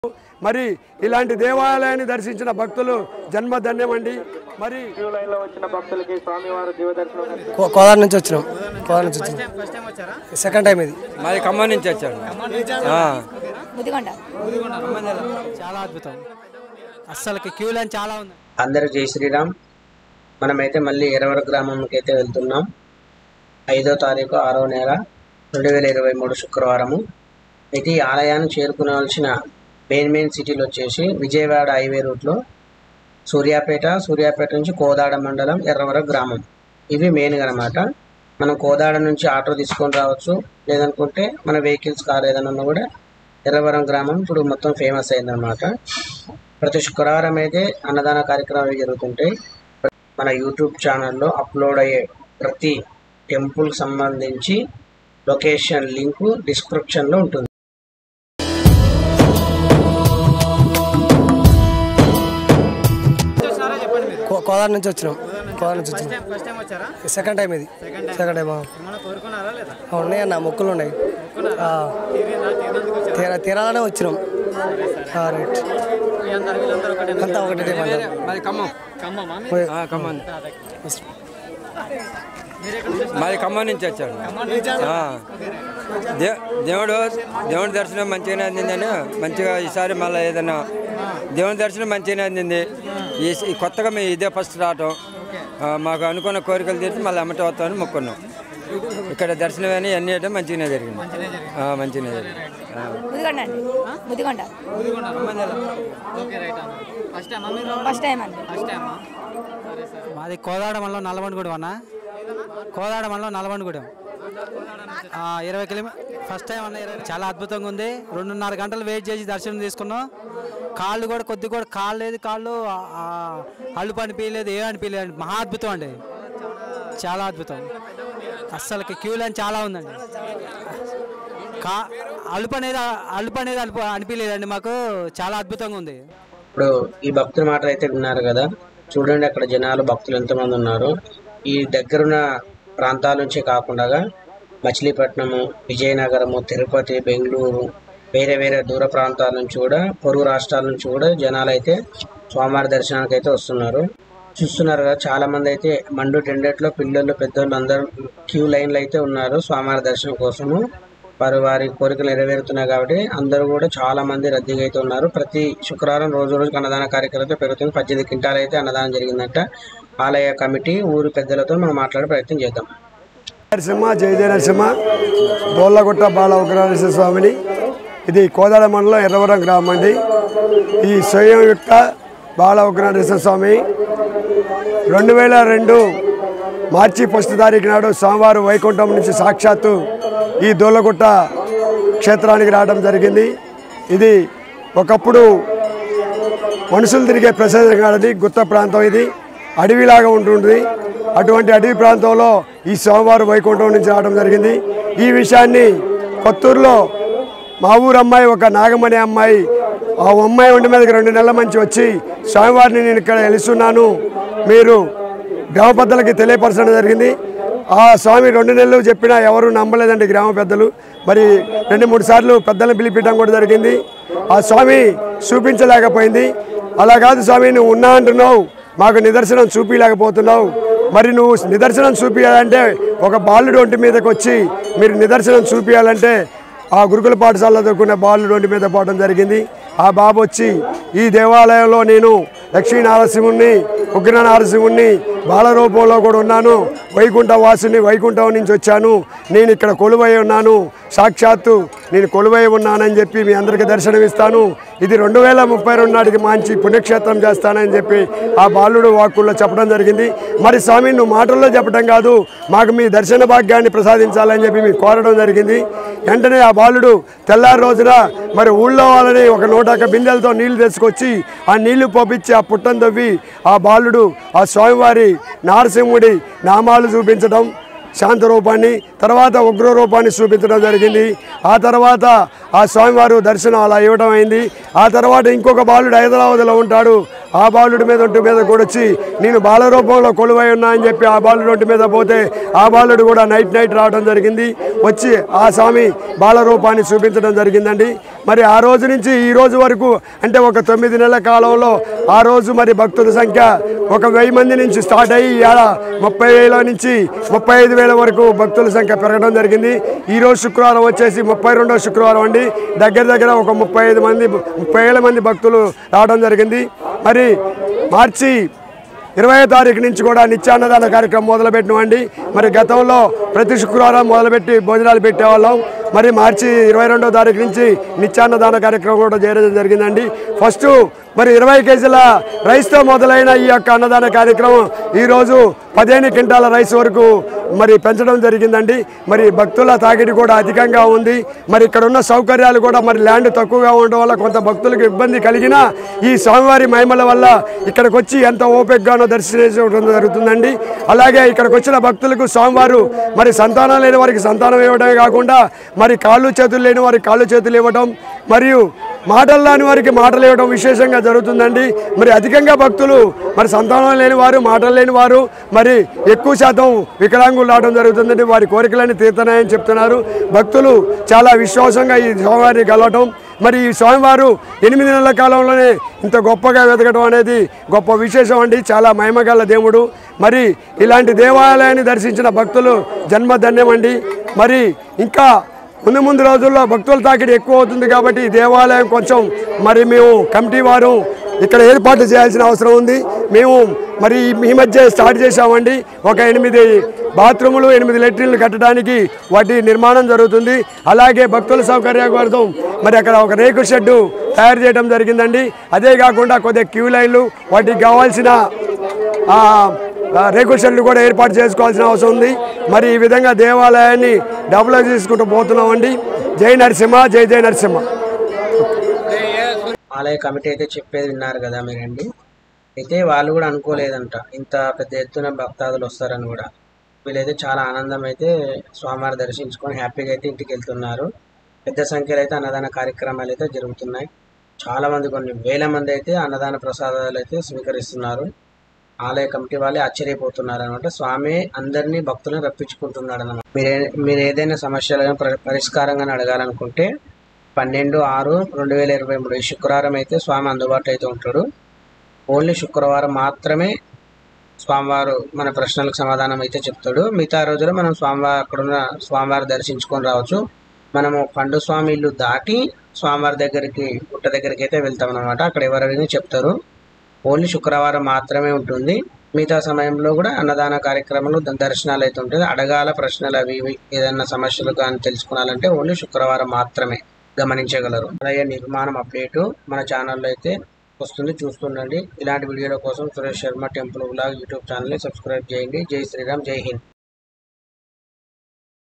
మరి ఇలాంటి దేవాలయాన్ని దర్శించిన భక్తులు జన్మధన్యమండి మరి క్యూ లైన్ లో వచ్చిన భక్తులకి స్వామివారు దివ్య దర్శనం కో- కోదాడ నుంచి వచ్చినాం కోదాడ నుంచి వచ్చినాం సెకండ్ టైం ఇది మాది ఖమ్మం నుంచి వచ్చాడు ఆ. ముదిగొండ చాలా అద్భుతం అస్సలకి క్యూ లైన్ చాలా ఉంది అందరూ జై శ్రీరామ్ మనమైతే మళ్ళీ ఎరవర గ్రామంకి అయితే వెళ్తున్నాం ఐదో తారీఖు ఆరో నెల రెండు వేల ఇరవై మూడు శుక్రవారము అయితే ఈ ఆలయాన్ని చేరుకునవలసిన మెయిన్ మెయిన్ సిటీలు వచ్చేసి విజయవాడ హైవే రూట్లో సూర్యాపేట సూర్యాపేట నుంచి కోదాడ మండలం ఎర్రవర గ్రామం ఇవి మెయిన్గా అనమాట మనం కోదాడ నుంచి ఆటో తీసుకొని రావచ్చు లేదనుకుంటే మన వెహికల్స్ కార్ ఏదైనా ఉన్నా కూడా ఎర్రవరం గ్రామం ఇప్పుడు మొత్తం ఫేమస్ అయిందనమాట ప్రతి శుక్రవారం అయితే అన్నదాన కార్యక్రమాలు జరుగుతుంటాయి మన యూట్యూబ్ ఛానల్లో అప్లోడ్ అయ్యే ప్రతి టెంపుల్ సంబంధించి లొకేషన్ లింకు డిస్క్రిప్షన్లో ఉంటుంది కో- కోదాడ నుంచి వచ్చినాం కోదాడ నుంచి వచ్చినాం సెకండ్ టైం ఇది సెకండ్ టైం ఉన్నాయన్న మొక్కులు ఉన్నాయి ఆ. తీరా తీరాలనే వచ్చినాం ఆ, రైట్ అంతా ఒకటి టైం అంతా. మాది ఖమ్మం ఆ, ఖమ్మం మాది ఖమ్మం నుంచి వచ్చాడు ఆ. దే- దేవుడు దేవుడి దర్శనం మంచిగానే అందిందని మంచిగా ఈసారి మళ్ళీ ఏదైనా దేవుని దర్శనం మంచిగానే అందింది ఈ ఈ కొత్తగా మేము ఇదే ఫస్ట్ రావటం ఆ, మాకు అనుకున్న కోరికలు తీర్చి మళ్ళీ అమ్మట వస్తామని మొక్కున్నాం ఇక్కడ దర్శనం అని అన్ని అంటే మంచిగానే జరిగింది ఆ, మంచిగానే జరిగింది ఆ. ముదిగొండ అండి ముదిగొండ ఫస్ట్ టైం అండి మాది కోదాడ మండలం నల్లబండిగూడెం అన్న కోదాడ మండలం నల్లబండిగూడెం ఆ, ఇరవై కిలోమీ ఫస్ట్ టైం అన్న ఇరవై చాలా అద్భుతంగా ఉంది రెండున్నర గంటలు వెయిట్ చేసి దర్శనం తీసుకున్నాం కాళ్ళు కూడా కొద్ది కూడా కాళ్ళు లేదు కాళ్ళు ఆ, ఆ, అల్లు అనిపించలేదు ఏ అనిపించలేదు మహా అద్భుతం అండి చాలా అద్భుతం అస్సలకి క్యూ లైన్ చాలా ఉందండి కా అలుపు అనేది అలుపు అనేది అలుపు అనిపించలేదండి మాకు చాలా అద్భుతంగా ఉంది ఇప్పుడు ఈ భక్తుల మాటలు అయితే విన్నారు కదా చూడండి అక్కడ జనాలు భక్తులు ఎంతమంది ఉన్నారు ఈ దగ్గరున్న ప్రాంతాల నుంచే కాకుండా మచిలీపట్నము విజయనగరము తిరుపతి బెంగళూరు వేరే వేరే దూర ప్రాంతాల నుంచి కూడా పొరుగు రాష్ట్రాల నుంచి కూడా జనాలు అయితే స్వామివారి దర్శనానికి అయితే వస్తున్నారు చూస్తున్నారు కదా చాలా మంది అయితే మండు టెండెట్లో పిల్లలు పెద్దోళ్ళు అందరూ క్యూ లైన్లు అయితే ఉన్నారు స్వామివారి దర్శనం కోసము వారి వారి కోరికలు నెరవేరుతున్నాయి కాబట్టి అందరూ కూడా చాలా మంది రద్దీగా అయితే ఉన్నారు ప్రతి శుక్రవారం రోజు రోజుకి అన్నదాన కార్యక్రమం అయితే పెరుగుతుంది పద్దెనిమిది క్వింటాలు అయితే అన్నదానం జరిగిందంట ఆలయ కమిటీ ఊరి పెద్దలతో మనం మాట్లాడే ప్రయత్నం చేద్దాం నరసింహ జయ జయ నరసింహ దోళ్ళగుట్ట బాల ఉగ్రనరసింహ స్వామిని ఇది కోదాడ మండలం ఎర్రవరం గ్రామం అండి ఈ స్వయంయుక్త బాల ఉగ్రనరసింహ స్వామి రెండు వేల రెండు మార్చి ఫస్ట్ తారీఖు నాడు సోమవారం వైకుంఠం నుంచి సాక్షాత్తు ఈ దోళ్ళగుట్ట క్షేత్రానికి రావడం జరిగింది ఇది ఒకప్పుడు మనుషులు తిరిగే ప్రదేశం కాదది గుత్త ప్రాంతం ఇది అడవిలాగా ఉంటుంది అటువంటి అడవి ప్రాంతంలో ఈ సోమవారం వైకుంఠం నుంచి రావడం జరిగింది ఈ విషయాన్ని కొత్తూరులో మా ఊరు అమ్మాయి ఒక నాగమణి అమ్మాయి ఆ అమ్మాయి ఒంటి మీదకి రెండు నెలల మంచి వచ్చి స్వామివారిని నేను ఇక్కడ వెలుస్తున్నాను మీరు గ్రామ పెద్దలకి తెలియపరచడం జరిగింది ఆ స్వామి రెండు నెలలు చెప్పినా ఎవరు నమ్మలేదండి గ్రామ పెద్దలు మరి రెండు మూడు సార్లు పెద్దలను పిలిపించడం కూడా జరిగింది ఆ స్వామి చూపించలేకపోయింది అలా కాదు స్వామి నువ్వు ఉన్నా అంటున్నావు మాకు నిదర్శనం చూపించలేకపోతున్నావు మరి నువ్వు నిదర్శనం చూపించాలంటే ఒక బాలుడు ఒంటి మీదకి వచ్చి మీరు నిదర్శనం చూపించాలంటే ఆ గురుకుల పాఠశాలలో చదువుకునే బాలుడు ఒంటి మీద పోవడం జరిగింది ఆ బాబు వచ్చి ఈ దేవాలయంలో నేను లక్ష్మీ నారసింహుణ్ణి ఉగ్ర నారసింహుణ్ణి బాలరూపంలో కూడా ఉన్నాను వైకుంఠ వాసుని వైకుంఠం నుంచి వచ్చాను నేను ఇక్కడ కొలువై ఉన్నాను సాక్షాత్తు నేను కొలువై ఉన్నానని చెప్పి మీ అందరికీ దర్శనం ఇస్తాను ఇది రెండు వేల ముప్పై రెండు నాటికి మంచి పుణ్యక్షేత్రం చేస్తానని చెప్పి ఆ బాలుడు వాక్కుల్లో చెప్పడం జరిగింది మరి స్వామి నువ్వు మాటల్లో చెప్పడం కాదు మాకు మీ దర్శన భాగ్యాన్ని ప్రసాదించాలని చెప్పి మీకు కోరడం జరిగింది వెంటనే ఆ బాలుడు తెల్లారి రోజున మరి ఊళ్ళో వాళ్ళని ఒక నూట ఒక్క బిందెలతో నీళ్లు తెచ్చుకొచ్చి ఆ నీళ్లు పోపించి ఆ పుట్టను తవ్వి ఆ బాలుడు ఆ స్వామివారి నారసింహుడి నామాలు చూపించడం శాంత రూపాన్ని తర్వాత ఉగ్ర రూపాన్ని చూపించడం జరిగింది ఆ తర్వాత ఆ స్వామివారు దర్శనం అలా ఇవ్వడం అయింది ఆ తర్వాత ఇంకొక బాలుడు హైదరాబాద్లో ఉంటాడు ఆ బాలుడి మీద ఒంటి మీద కూడా వచ్చి నేను బాల రూపంలో కొలువై ఉన్నా అని చెప్పి ఆ బాలుడు రోడ్డు మీద పోతే ఆ బాలుడు కూడా నైట్ నైట్ రావడం జరిగింది వచ్చి ఆ స్వామి బాల రూపాన్ని చూపించడం జరిగిందండి మరి ఆ రోజు నుంచి ఈ రోజు వరకు అంటే ఒక తొమ్మిది నెలల కాలంలో ఆ రోజు మరి భక్తుల సంఖ్య ఒక వెయ్యి మంది నుంచి స్టార్ట్ అయ్యి ఇవాళ ముప్పై వేల నుంచి ముప్పై ఐదు వేల వరకు భక్తుల సంఖ్య పెరగడం జరిగింది ఈ రోజు శుక్రవారం వచ్చేసి ముప్పై రెండో శుక్రవారం అండి దగ్గర దగ్గర ఒక ముప్పై ఐదు మంది ముప్పై వేల మంది భక్తులు రావడం జరిగింది మరి మార్చి ఇరవై తారీఖు నుంచి కూడా నిత్యాన్నదాన కార్యక్రమం మొదలుపెట్టినామండి మరి గతంలో ప్రతి శుక్రవారం మొదలుపెట్టి భోజనాలు పెట్టేవాళ్ళం మరి మార్చి ఇరవై రెండో తారీఖు నుంచి నిత్యాన్నదాన కార్యక్రమం కూడా చేయడం జరిగిందండి ఫస్ట్ మరి ఇరవై కేజీల రైస్తో మొదలైన ఈ యొక్క అన్నదాన కార్యక్రమం ఈరోజు పదిహేను క్వింటాల రైస్ వరకు మరి పెంచడం జరిగిందండి మరి భక్తుల తాకిడి కూడా అధికంగా ఉంది మరి ఇక్కడ ఉన్న సౌకర్యాలు కూడా మరి ల్యాండ్ తక్కువగా ఉండడం వల్ల కొంత భక్తులకు ఇబ్బంది కలిగినా ఈ స్వామివారి మహిమల వల్ల ఇక్కడికి వచ్చి ఎంత ఓపికగానో దర్శించడం జరుగుతుందండి అలాగే ఇక్కడికి వచ్చిన భక్తులకు స్వామివారు మరి సంతానం లేని వారికి సంతానం ఇవ్వడమే కాకుండా మరి కాళ్ళు చేతులు లేని వారికి కాళ్ళు చేతులు ఇవ్వడం మరియు మాటలు లేని వారికి మాటలు ఇవ్వడం విశేషంగా జరుగుతుందండి మరి అధికంగా భక్తులు మరి సంతానం లేని వారు మాటలు లేని వారు మరి ఎక్కువ శాతం వికలాంగులు రావడం జరుగుతుందండి వారి కోరికలన్నీ తీరుతున్నాయని చెప్తున్నారు భక్తులు చాలా విశ్వాసంగా ఈ స్వామివారిని కలవటం మరి ఈ స్వామివారు ఎనిమిది నెలల కాలంలోనే ఇంత గొప్పగా వెతకడం అనేది గొప్ప విశేషం అండి చాలా మహిమగల దేవుడు మరి ఇలాంటి దేవాలయాన్ని దర్శించిన భక్తులు జన్మధన్యమండి మరి ఇంకా ముందు ముందు రోజుల్లో భక్తుల తాకిడి ఎక్కువ అవుతుంది కాబట్టి ఈ దేవాలయం కొంచెం మరి మేము కమిటీ వారు ఇక్కడ ఏర్పాటు చేయాల్సిన అవసరం ఉంది మేము మరి ఈ మధ్య స్టార్ట్ చేశామండి ఒక ఎనిమిది బాత్రూములు ఎనిమిది లెట్రిన్లు కట్టడానికి వాటి నిర్మాణం జరుగుతుంది అలాగే భక్తుల సౌకర్యం కోసం మరి అక్కడ ఒక రేకు షెడ్డు తయారు చేయడం జరిగిందండి అదే కాకుండా కొద్దిగా క్యూ లైన్లు వాటికి కావాల్సిన ఆ, ఆ, రేకుల షెడ్లు కూడా ఏర్పాటు చేసుకోవాల్సిన అవసరం ఉంది మరి ఈ విధంగా దేవాలయాన్ని డెవలప్ చేసుకుంటూ పోతున్నామండి జై నరసింహ జై జై నరసింహ ఆలయ కమిటీ అయితే చెప్పేది విన్నారు కదా మీరండి అయితే వాళ్ళు కూడా అనుకోలేదంట ఇంత పెద్ద ఎత్తున భక్తాదులు వస్తారని కూడా వీళ్ళైతే చాలా ఆనందం అయితే స్వామివారి దర్శించుకొని హ్యాపీగా అయితే ఇంటికి వెళ్తున్నారు పెద్ద సంఖ్యలో అయితే అన్నదాన కార్యక్రమాలు అయితే జరుగుతున్నాయి చాలా మంది కొన్ని వేల మంది అయితే అన్నదాన ప్రసాదాలు అయితే స్వీకరిస్తున్నారు ఆలయ కమిటీ వాళ్ళే ఆశ్చర్యపోతున్నారు అనమాట స్వామి అందరినీ భక్తులను రప్పించుకుంటున్నాడు అనమాట మీరు మీరు ఏదైనా సమస్యలను పరి- పరిష్కారంగా అడగాలనుకుంటే పన్నెండు ఆరు రెండు వేల ఇరవై మూడు ఈ శుక్రవారం అయితే స్వామి అందుబాటులో అయితే ఉంటాడు ఓన్లీ శుక్రవారం మాత్రమే స్వామివారు మన ప్రశ్నలకు సమాధానం అయితే చెప్తాడు మిగతా రోజులు మనం స్వామివారి అక్కడున్న స్వామివారి దర్శించుకొని రావచ్చు మనము పండు స్వామి ఇల్లు దాటి స్వామివారి దగ్గరికి గుట్ట దగ్గరికి అయితే వెళ్తాం అనమాట అక్కడ ఎవరైనా చెప్తారు ఓన్లీ శుక్రవారం మాత్రమే ఉంటుంది మిగతా సమయంలో కూడా అన్నదాన కార్యక్రమాలు ద- దర్శనాలు అయితే ఉంటుంది అడగాల ప్రశ్నలు అవి ఇవి ఏదైనా సమస్యలు కానీ తెలుసుకోవాలంటే ఓన్లీ శుక్రవారం మాత్రమే గమనించగలరు అలాగే నిర్మాణం అప్డేటు మన ఛానల్లో అయితే వస్తుంది చూస్తుండండి ఇలాంటి వీడియోల కోసం Suresh Sharma temple blog YouTube ఛానల్ని సబ్స్క్రైబ్ చేయండి జై శ్రీరామ్ జై హింద్